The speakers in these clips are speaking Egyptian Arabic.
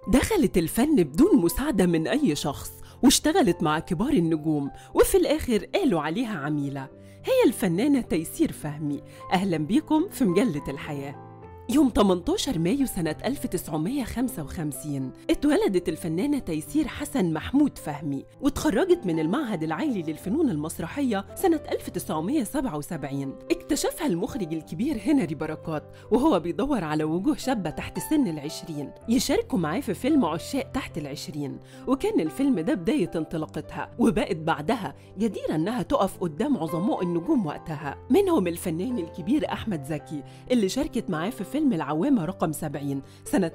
دخلت الفن بدون مساعدة من أي شخص واشتغلت مع كبار النجوم وفي الآخر قالوا عليها عميلة هي الفنانة تيسير فهمي أهلا بيكم في مجلة الحياة يوم 18 مايو سنة 1955 اتولدت الفنانة تيسير حسن محمود فهمي وتخرجت من المعهد العالي للفنون المسرحية سنة 1977 اكتشفها المخرج الكبير هنري بركات وهو بيدور على وجوه شابة تحت سن العشرين يشاركوا معاه في فيلم عشاق تحت العشرين وكان الفيلم ده بداية انطلاقتها وبقت بعدها جديرة انها تقف قدام عظماء النجوم وقتها منهم الفنان الكبير أحمد زكي اللي شاركت معاه في فيلم العوامة رقم 70 سنة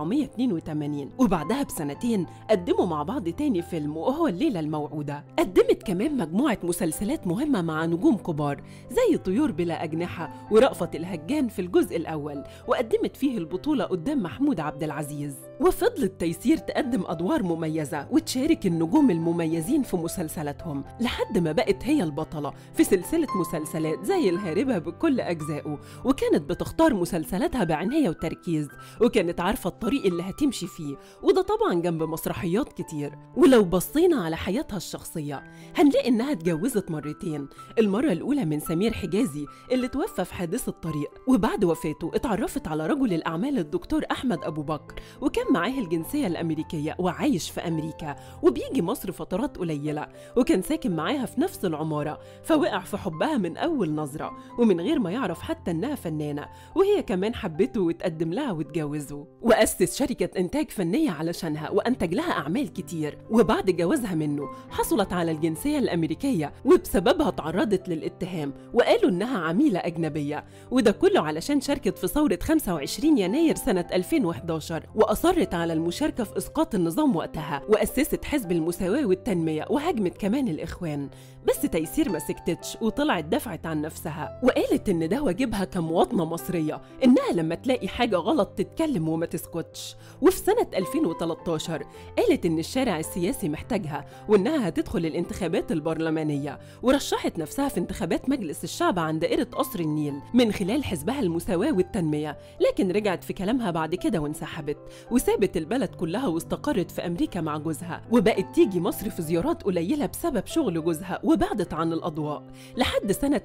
1982 وبعدها بسنتين قدموا مع بعض تاني فيلم وهو الليلة الموعودة قدمت كمان مجموعة مسلسلات مهمة مع نجوم كبار زي طيور بلا أجنحة ورأفت الهجان في الجزء الأول وقدمت فيه البطولة قدام محمود عبد العزيز وفضلت تيسير تقدم أدوار مميزة وتشارك النجوم المميزين في مسلسلاتهم لحد ما بقت هي البطلة في سلسلة مسلسلات زي الهاربة بكل أجزائه وكانت بتختار مسلسلاتها بعناية وتركيز وكانت عارفة الطريق اللي هتمشي فيه وده طبعا جنب مسرحيات كتير ولو بصينا على حياتها الشخصية هنلاقي إنها اتجوزت مرتين المرة الأولى من سمير حجازي اللي توفى في حادث الطريق وبعد وفاته اتعرفت على رجل الأعمال الدكتور أحمد أبو بكر وكان معاه الجنسية الأمريكية وعايش في أمريكا وبيجي مصر فترات قليلة وكان ساكن معاها في نفس العمارة فوقع في حبها من أول نظرة ومن غير ما يعرف حتى إنها فنانة وهي كمان حبته وتقدم لها وتجوزه وأسس شركة إنتاج فنية علشانها وأنتج لها أعمال كتير وبعد جوازها منه حصلت على الجنسية الأمريكية وبسببها تعرضت للاتهام وقالوا إنها عميلة أجنبية وده كله علشان شاركت في ثورة 25 يناير سنة 2011 وأصرت على المشاركة في إسقاط النظام وقتها وأسست حزب المساواة والتنمية وهاجمت كمان الإخوان بس تيسير ما سكتتش وطلعت دفعت عن نفسها وقالت إن ده واجبها كمواطنة مصرية إنها لما تلاقي حاجة غلط تتكلم وما تسكتش وفي سنة 2013 قالت إن الشارع السياسي محتاجها وإنها هتدخل الانتخابات البرلمانية ورشحت نفسها في انتخابات مجلس الشعب عن دائرة قصر النيل من خلال حزبها المساواة والتنمية لكن رجعت في كلامها بعد كده وانسحبت وسابت البلد كلها واستقرت في أمريكا مع جوزها وبقت تيجي مصر في زيارات قليلة بسبب شغل جوزها وبعدت عن الأضواء لحد سنة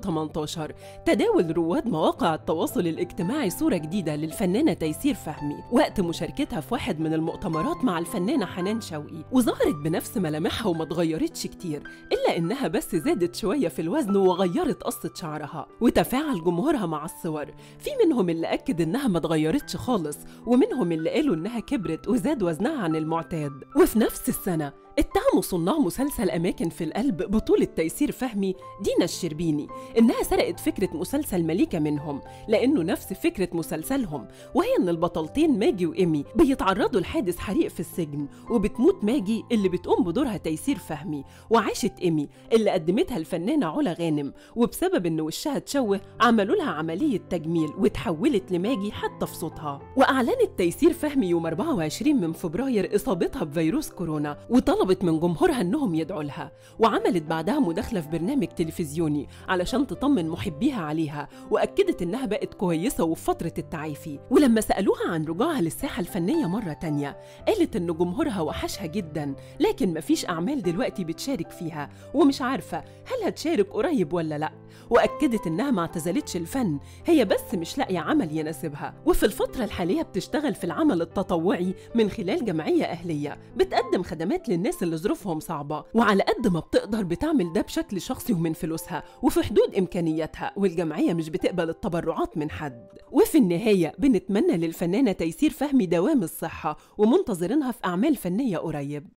2018 تداول رواد مواقع التواصل الاجتماعي صورة جديدة للفنانة تيسير فهمي وقت مشاركتها في واحد من المؤتمرات مع الفنانة حنان شوقي وظهرت بنفس ملامحها وما اتغيرتش كتير إلا إنها بس زادت شوية في الوزن وغيرت قصة شعرها وتفاعل جمهورها مع الصور في منهم اللي أكد إنها ما اتغيرتش خالص ومنهم اللي قالوا إنها كبرت وزاد وزنها عن المعتاد وفي نفس السنة اتهموا صناع مسلسل أماكن في القلب بطولة تيسير فهمي دينا الشربيني إنها سرقت فكرة مسلسل مليكة منهم لأنه نفس فكرة مسلسلهم وهي إن البطلتين ماجي وإيمي بيتعرضوا لحادث حريق في السجن وبتموت ماجي اللي بتقوم بدورها تيسير فهمي وعاشت إيمي اللي قدمتها الفنانة علا غانم وبسبب إن وشها اتشوه عملوا لها عملية تجميل وتحولت لماجي حتى في صوتها وأعلنت تيسير فهمي يوم 24 من فبراير إصابتها بفيروس كورونا وطلب طلبت من جمهورها انهم يدعوا لها وعملت بعدها مداخله في برنامج تلفزيوني علشان تطمن محبيها عليها واكدت انها بقت كويسه وفي فتره التعافي ولما سالوها عن رجوعها للساحه الفنيه مره تانية قالت ان جمهورها وحشها جدا لكن مفيش اعمال دلوقتي بتشارك فيها ومش عارفه هل هتشارك قريب ولا لا واكدت انها ما اعتزلتش الفن هي بس مش لاقيه عمل يناسبها وفي الفتره الحاليه بتشتغل في العمل التطوعي من خلال جمعيه اهليه بتقدم خدمات للناس اللي ظروفهم صعبه وعلى قد ما بتقدر بتعمل ده بشكل شخصي ومن فلوسها وفي حدود امكانياتها والجمعيه مش بتقبل التبرعات من حد وفي النهايه بنتمنى للفنانه تيسير فهمي دوام الصحه ومنتظرينها في اعمال فنيه قريب